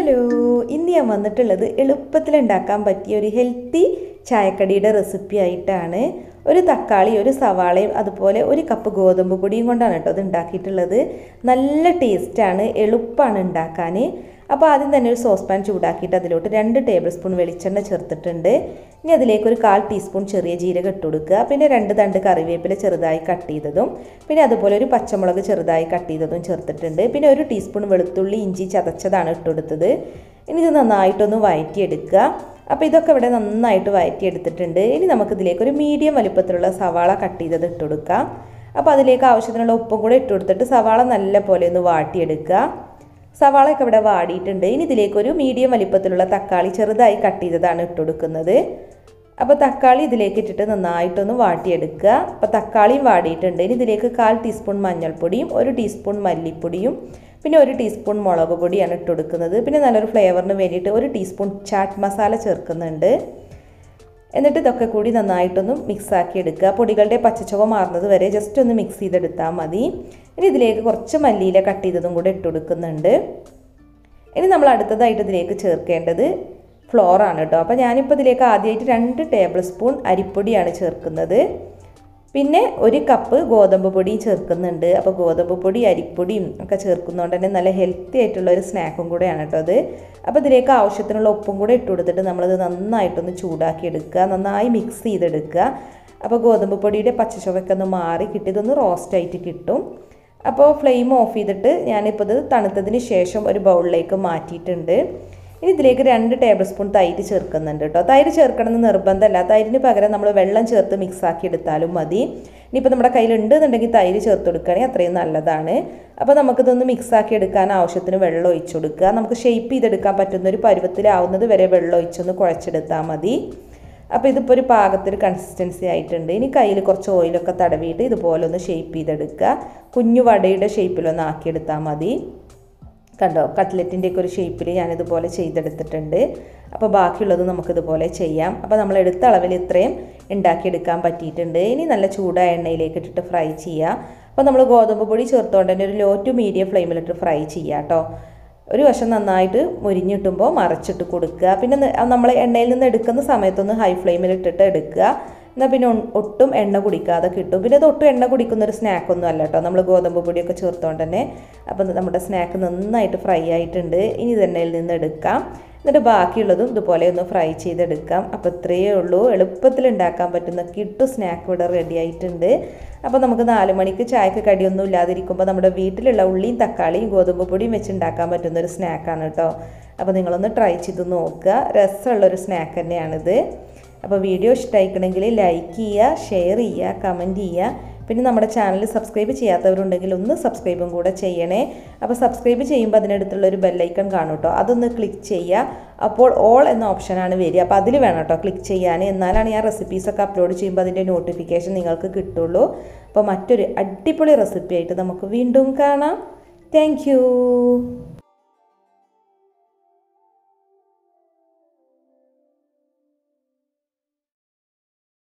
hello ഇന്ന് ഞാൻ വന്നിട്ടുള്ളത് എളുപ്പത്തിൽ ഉണ്ടാക്കാൻ പറ്റിയ ഒരു ഹെൽത്തി ചായക്കടിയുടെ റെസിപ്പി ആയിട്ടാണ് ഒരു തക്കാളി ഒരു സവാളയും അതുപോലെ ഒരു കപ്പ് ഗോതമ്പ് പൊടിയും കൊണ്ടാണ് കേട്ടോ അത് ഉണ്ടാക്കിയിട്ടുള്ളത് നല്ല ടേസ്റ്റാണ് എളുപ്പമാണ് ഉണ്ടാക്കാൻ അപ്പോൾ ആദ്യം തന്നെ ഒരു സോസ് പാൻ ചൂടാക്കിയിട്ട് അതിലോട്ട് രണ്ട് ടേബിൾ സ്പൂൺ വെളിച്ചെണ്ണ ചേർത്തിട്ടുണ്ട് ഇനി അതിലേക്ക് ഒരു കാൽ ടീസ്പൂൺ ചെറിയ ജീരകം ഇട്ട് കൊടുക്കുക പിന്നെ രണ്ട് തണ്ട് കറിവേപ്പില ചെറുതായി കട്ട് ചെയ്തതും പിന്നെ അതുപോലെ ഒരു പച്ചമുളക് ചെറുതായി കട്ട് ചെയ്തതും ചേർത്തിട്ടുണ്ട് പിന്നെ ഒരു ടീസ്പൂൺ വെളുത്തുള്ളി ഇഞ്ചി ചതച്ചതാണ് ഇട്ട് കൊടുത്തത് ഇനി ഇത് നന്നായിട്ടൊന്ന് വഴറ്റിയെടുക്കുക അപ്പോൾ ഇതൊക്കെ ഇവിടെ നന്നായിട്ട് വഴറ്റിയെടുത്തിട്ടുണ്ട് ഇനി നമുക്കിതിലേക്ക് ഒരു മീഡിയം വലിപ്പത്തിലുള്ള സവാള കട്ട് ചെയ്തത് ഇട്ട് കൊടുക്കാം അപ്പോൾ അതിലേക്ക് ആവശ്യത്തിനുള്ള ഉപ്പും കൂടെ ഇട്ട് കൊടുത്തിട്ട് സവാള നല്ല പോലെ ഒന്ന് വാട്ടിയെടുക്കുക സവാളയൊക്കെ ഇവിടെ വാടിയിട്ടുണ്ട് ഇനി ഇതിലേക്ക് ഒരു മീഡിയം വലിപ്പത്തിലുള്ള തക്കാളി ചെറുതായി കട്ട് ചെയ്തതാണ് ഇട്ട് കൊടുക്കുന്നത് അപ്പോൾ തക്കാളി ഇതിലേക്ക് ഇട്ടിട്ട് നന്നായിട്ടൊന്ന് വാട്ടിയെടുക്കുക അപ്പോൾ തക്കാളിയും വാടിയിട്ടുണ്ട് ഇനി ഇതിലേക്ക് കാൽ ടീസ്പൂൺ മഞ്ഞൾപ്പൊടിയും ഒരു ടീസ്പൂൺ മല്ലിപ്പൊടിയും പിന്നെ ഒരു ടീസ്പൂൺ മുളക് പൊടിയാണ് ഇട്ട് കൊടുക്കുന്നത് പിന്നെ നല്ലൊരു ഫ്ലേവറിന് വേണ്ടിയിട്ട് ഒരു ടീസ്പൂൺ ചാറ്റ് മസാല ചേർക്കുന്നുണ്ട് എന്നിട്ട് ഇതൊക്കെ കൂടി നന്നായിട്ടൊന്ന് മിക്സാക്കി എടുക്കുക പൊടികളുടെ പച്ചച്ചുവ മാറുന്നത് വരെ ജസ്റ്റ് ഒന്ന് മിക്സ് ചെയ്തെടുത്താൽ മതി ഇനി ഇതിലേക്ക് കുറച്ച് മല്ലിയില കട്ട് ചെയ്തതും കൂടെ ഇട്ട് കൊടുക്കുന്നുണ്ട് ഇനി നമ്മൾ അടുത്തതായിട്ട് ഇതിലേക്ക് ചേർക്കേണ്ടത് ഫ്ലോറാണ് കേട്ടോ അപ്പോൾ ഞാനിപ്പോൾ ഇതിലേക്ക് ആദ്യമായിട്ട് രണ്ട് ടേബിൾ സ്പൂൺ അരിപ്പൊടിയാണ് ചേർക്കുന്നത് പിന്നെ ഒരു കപ്പ് ഗോതമ്പ് പൊടിയും ചേർക്കുന്നുണ്ട് അപ്പോൾ ഗോതമ്പ് പൊടി അരിപ്പൊടിയും ഒക്കെ ചേർക്കുന്നതുകൊണ്ട് തന്നെ നല്ല ഹെൽത്തി ആയിട്ടുള്ള ഒരു സ്നാക്കും കൂടെയാണ് കേട്ടോ അത് അപ്പോൾ ഇതിലേക്ക് ആവശ്യത്തിനുള്ള ഉപ്പും കൂടെ ഇട്ട് കൊടുത്തിട്ട് നമ്മളത് നന്നായിട്ടൊന്ന് ചൂടാക്കി എടുക്കുക നന്നായി മിക്സ് ചെയ്തെടുക്കുക അപ്പോൾ ഗോതമ്പ് പൊടിയുടെ പച്ചച്ചുവയൊക്കെ ഒന്ന് മാറി കിട്ടിയതൊന്ന് റോസ്റ്റായിട്ട് കിട്ടും അപ്പോൾ ഫ്ലെയിം ഓഫ് ചെയ്തിട്ട് ഞാനിപ്പോൾ ഇത് തണുത്തതിന് ശേഷം ഒരു ബൗളിലേക്ക് മാറ്റിയിട്ടുണ്ട് ഇനി ഇതിലേക്ക് രണ്ട് ടേബിൾ സ്പൂൺ തൈര് ചേർക്കുന്നുണ്ട് കേട്ടോ തൈര് ചേർക്കണമെന്ന് നിർബന്ധമല്ല തൈരിന് പകരം നമ്മൾ വെള്ളം ചേർത്ത് മിക്സ് ആക്കി എടുത്താലും മതി ഇനിയിപ്പോൾ നമ്മുടെ കയ്യിലുണ്ട് എന്നുണ്ടെങ്കിൽ തൈര് ചേർത്ത് കൊടുക്കുകയാണെങ്കിൽ അത്രയും നല്ലതാണ് അപ്പോൾ നമുക്കിതൊന്ന് മിക്സ് ആക്കി എടുക്കാൻ ആവശ്യത്തിന് വെള്ളം ഒഴിച്ചു കൊടുക്കുക നമുക്ക് ഷേപ്പ് ചെയ്തെടുക്കാൻ പറ്റുന്ന ഒരു പരുവത്തിലാവുന്നത് വരെ വെള്ളം ഒഴിച്ചൊന്ന് കുഴച്ചെടുത്താൽ മതി അപ്പോൾ ഇതിപ്പോൾ ഒരു പാകത്തിൽ കൺസിസ്റ്റൻസി ആയിട്ടുണ്ട് ഇനി കയ്യിൽ കുറച്ച് ഓയിലൊക്കെ തടവിയിട്ട് ഇതുപോലെ ഒന്ന് ഷേപ്പ് ചെയ്തെടുക്കുക കുഞ്ഞു വടയുടെ ഷേപ്പിലൊന്ന് ആക്കിയെടുത്താൽ മതി കണ്ടോ കട്ട്ലറ്റിൻ്റെയൊക്കെ ഒരു ഷേപ്പിൽ ഞാനിതുപോലെ ചെയ്തെടുത്തിട്ടുണ്ട് അപ്പോൾ ബാക്കിയുള്ളത് നമുക്കിതുപോലെ ചെയ്യാം അപ്പോൾ നമ്മൾ എടുത്ത അളവിൽ ഇത്രയും ഉണ്ടാക്കിയെടുക്കാൻ പറ്റിയിട്ടുണ്ട് ഇനി നല്ല ചൂടായ എണ്ണയിലേക്ക് ഇട്ടിട്ട് ഫ്രൈ ചെയ്യുക അപ്പോൾ നമ്മൾ ഗോതമ്പ് പൊടി ചേർത്തുകൊണ്ട് തന്നെ ഒരു ലോ ടു മീഡിയം ഫ്ലെയിമിലിട്ട് ഫ്രൈ ചെയ്യുക കേട്ടോ ഒരു വശം നന്നായിട്ട് മുരിഞ്ഞിട്ടുമ്പോൾ മറച്ചിട്ട് കൊടുക്കുക പിന്നെ നമ്മൾ എണ്ണയിൽ നിന്ന് എടുക്കുന്ന സമയത്തൊന്ന് ഹൈ ഫ്ലെയിമിൽ ഇട്ടിട്ട് എടുക്കുക എന്നാൽ പിന്നെ ഒട്ടും എണ്ണ കുടിക്കാതെ കിട്ടും പിന്നെ ഇത് ഒട്ടും എണ്ണ കുടിക്കുന്ന ഒരു സ്നാക്കൊന്നും അല്ല കേട്ടോ നമ്മൾ ഗോതമ്പ് പൊടിയൊക്കെ ചേർത്തുകൊണ്ട് തന്നെ അപ്പം നമ്മുടെ സ്നാക്ക് നന്നായിട്ട് ഫ്രൈ ആയിട്ടുണ്ട് ഇനി ഇത് എണ്ണയിൽ നിന്ന് എടുക്കാം എന്നിട്ട് ബാക്കിയുള്ളതും ഇതുപോലെ ഒന്ന് ഫ്രൈ ചെയ്തെടുക്കാം അപ്പോൾ ഇത്രയേ ഉള്ളൂ എളുപ്പത്തിൽ ഉണ്ടാക്കാൻ പറ്റുന്ന കിട്ടു സ്നാക്ക് ഇവിടെ റെഡി ആയിട്ടുണ്ട് അപ്പോൾ നമുക്ക് നാല് മണിക്ക് ചായക്ക് കടിയൊന്നും ഇല്ലാതിരിക്കുമ്പോൾ നമ്മുടെ വീട്ടിലുള്ള ഉള്ളിയും തക്കാളിയും ഗോതമ്പ് പൊടിയും വെച്ച് ഉണ്ടാക്കാൻ പറ്റുന്ന ഒരു സ്നാക്കാണ് കേട്ടോ അപ്പോൾ നിങ്ങളൊന്ന് ട്രൈ ചെയ്ത് നോക്കുക രസമുള്ളൊരു സ്നാക്ക് തന്നെയാണിത് അപ്പോൾ വീഡിയോ ഇഷ്ടമായിക്കണമെങ്കിൽ ലൈക്ക് ചെയ്യുക ഷെയർ ചെയ്യുക കമൻറ്റ് ചെയ്യുക പിന്നെ നമ്മുടെ ചാനൽ സബ്സ്ക്രൈബ് ചെയ്യാത്തവരുണ്ടെങ്കിൽ ഒന്ന് സബ്സ്ക്രൈബും കൂടെ ചെയ്യണേ അപ്പോൾ സബ്സ്ക്രൈബ് ചെയ്യുമ്പോൾ അതിനടുത്തുള്ള ഒരു ബെല്ലൈക്കൺ കാണും കേട്ടോ അതൊന്ന് ക്ലിക്ക് ചെയ്യുക അപ്പോൾ ഓൾ എന്ന ഓപ്ഷനാണ് വരിക അപ്പോൾ അതിൽ വേണം കേട്ടോ ക്ലിക്ക് ചെയ്യാൻ എന്നാലാണ് ഞാൻ റെസിപ്പീസൊക്കെ അപ്ലോഡ് ചെയ്യുമ്പോൾ അതിൻ്റെ നോട്ടിഫിക്കേഷൻ നിങ്ങൾക്ക് കിട്ടുള്ളൂ അപ്പോൾ മറ്റൊരു അടിപൊളി റെസിപ്പി ആയിട്ട് നമുക്ക് വീണ്ടും കാണാം താങ്ക്